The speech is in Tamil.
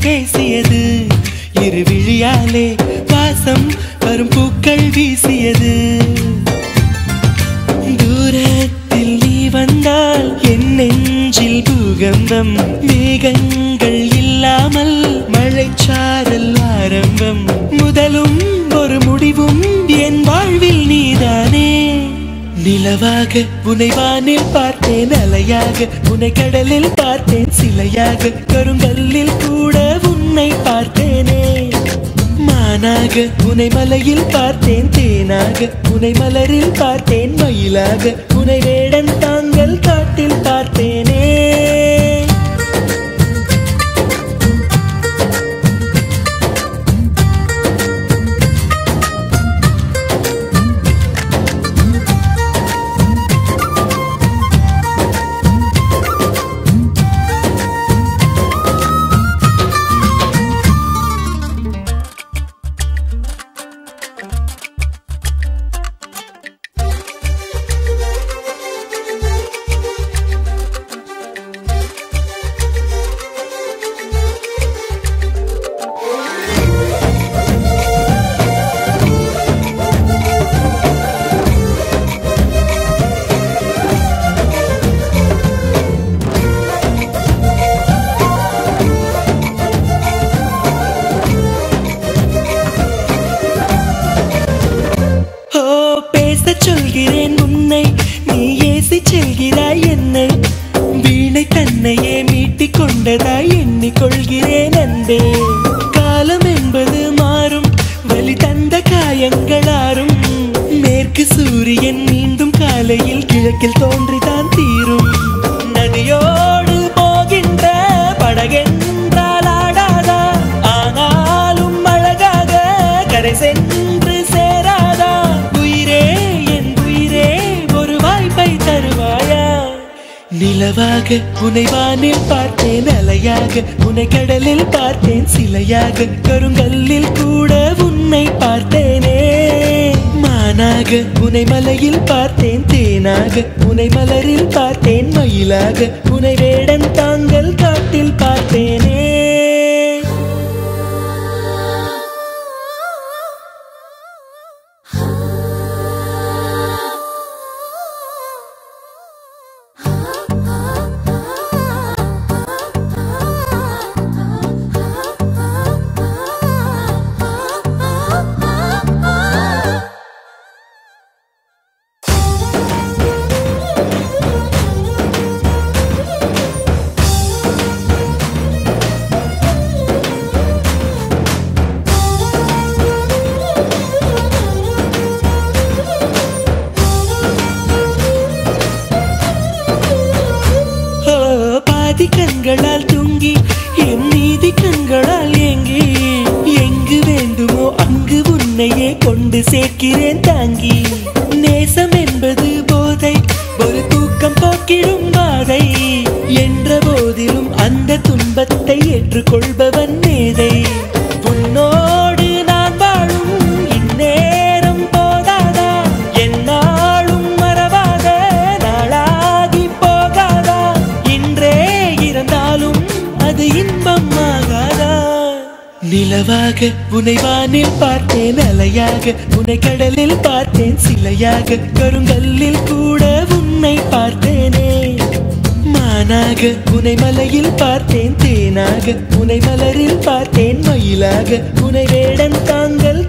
பேசியது இரு விழியாலே வாசம் வரும் பூக்கள் வீசியது தூரத்தில் நீ வந்தால் என் நெஞ்சில் பூகம்பம் மேகங்கள் இல்லாமல் மழைச்சாரல் ஆரம்பம் முதலும் ஒரு முடிவும் என் வாழ்வில் நீதானே நிலவாக உனை வானில் பார்த்தேன் அலையாக உனை கடலில் பார்த்தேன் சிலையாக கருங்கல்லில் கூட உன்னை பார்த்தேனே மானாக உனை மலையில் பார்த்தேன் தேனாக உனை மலரில் பார்த்தேன் மயிலாக உனை வேடன் தாங்கள் காட்டில் பார்த்தேனே ஓ பேசச் சொல்கிறேன் உன்னை நீ ஏசி செல்கிறாய் என்னை வீணை தன்னையே மீட்டிக் கொண்டதாய் எண்ணிக்கொள்கிறேன் அன்பே காலம் என்பது மாறும் வலி தந்த காயங்களாரும் மேற்கு சூரியன் மீண்டும் காலையில் கிழக்கில் தோன்றிதான் தீரும் நதியோடு போகின்ற படகென்றால் ஆடாதா ஆனாலும் அழகாக கரை சென்று சேராதா உயிரே என் உயிரே ஒரு வாய்ப்பை தருவாயா நிலவாக உனை வானில் பார்த்தேன் அலையாக உனை கடலில் பார்த்தேன் சிலையாக கருங்கல்லில் கூட உன்னை பார்த்தேனே மானாக உனை மலையில் பார்த்தேன் தேனாக உனை மலரில் பார்த்தேன் மயிலாக உனை வேடன் தாங்கள் காட்டில் பார்த்தேனே ஓ, பாதி கண்களால் தூங்கி என் நீதி கண்களால் ஏங்கி எங்கு வேண்டுமோ அங்கு உன்னையே கொண்டு சேர்க்கிறேன் தாங்கி நேசம் என்பது போதை ஒரு தூக்கம் போக்கிடும் பாதை என்ற போதிலும் அந்த துன்பத்தை ஏற்றுக்கொள்பவன் மேதை உன்னோடு நான் வாழும் இந்நேரம் போதாதா என்னாலும் மறவாத நாளாகி போகாதா இன்றே இருந்தாலும் அது இன்பம் ஆகாதா நிலவாக உனை வானில் பார்த்தேன் அலையாக உனை கடலில் பார்த்தேன் சிலையாக கருங்கல்லில் கூட உன்னை பார்த்தேனே மானாக உனை மலையில் பார்த்தேன் தேனாக உனை மலரில் பார்த்தேன் மயிலாக உனை வேடன் தாங்கள்